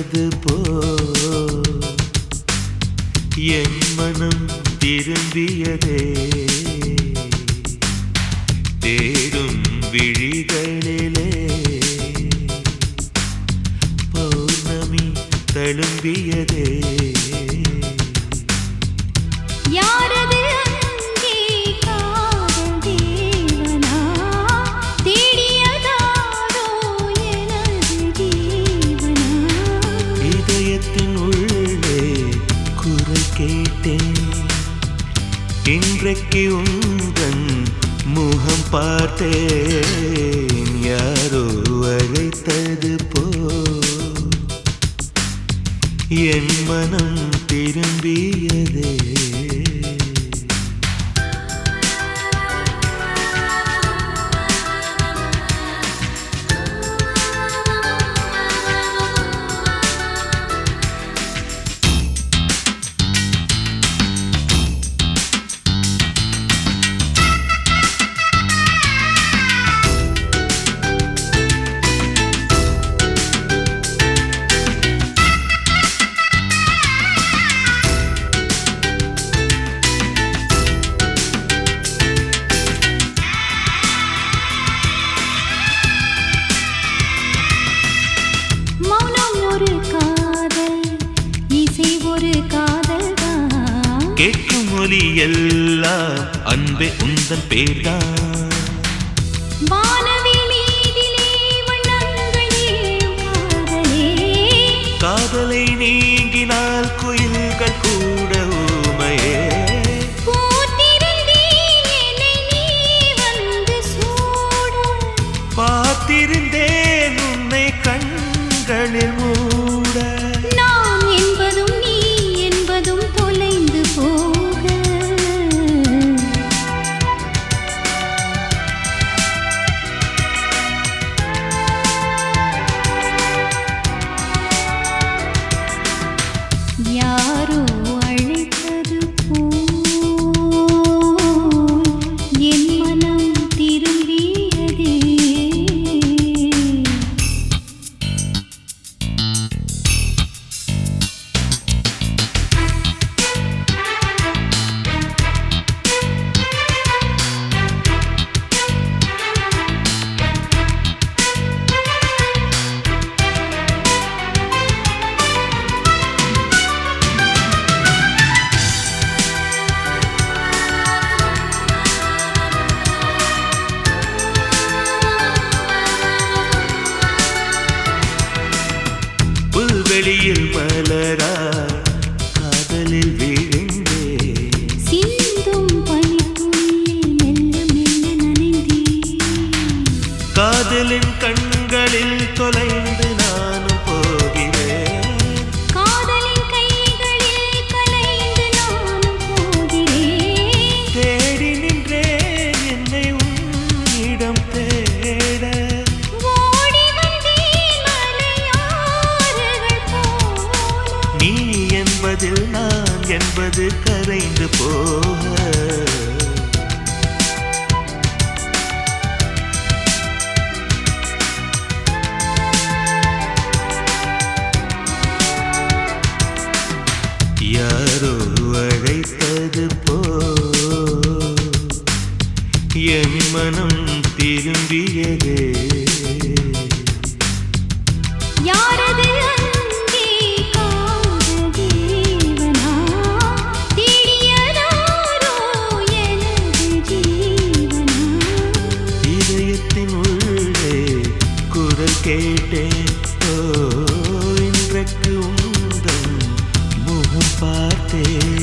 அழைத்தது போ என் மனம் திரும்பியதே தேடும் விழிகளிலே பௌர்ணமி தழும்பியதே யாரது அங்கே காதல் தேவனா தேடியதாரோ எனது ஜீவனா இதயத்தின் உள்ளே குரல் கேட்டேன் இன்றைக்கு உந்தன் முகம் பார்த்தேன் யாரோ அழைத்தது போ என் மனம் திரும்பியதே மௌனம் ஒரு காதல் இசை ஒரு காதல் தான் கேட்கும் ஒலி எல்லாம் அன்பே உந்தன் பேர்தான் வானவில் மீதிலே வண்ணங்கள் ஏழும் காதலே காதலை நீங்கினால் குயில்கள் கூட ஊமையே பூத்திருந்தேன் என்னை நீ வந்து சூட பார்த்திருந்தேன் உன்னை கண்களில் மூட நாம் என்பதும் நீ என்பதும் தொலைந்து போக யாரோ அழைத்தது போல் என் மனம் திரும்பியதே புல்வெளியில் மலராய் காதலில் விழுந்தே சிந்தும் பனித்துளியில் மெல்ல மெல்ல நனைந்தே காதலின் கண்களில் தொலைந்து நானும் போகிறேன் காதலின் கைகளில் கலைந்து நானும் போகிறேன் தேடி நின்றேன் என்னை உன்னிடம் தேட ஓடி வந்தேன் மலையாறுகள் போல நீ என்பதில் நான் என்பது கரைந்து போக யாரோ அழைத்தது போ என் மனம் திரும்பியதே யாரது அங்கே காதல் தேவனா தேடியதாரோ எனது ஜீவனா இதயத்தின் உள்ளே குரல் கேட்டேன் ஓ இன்றைக்கு உந்தன் முகம் பார்த்தேன்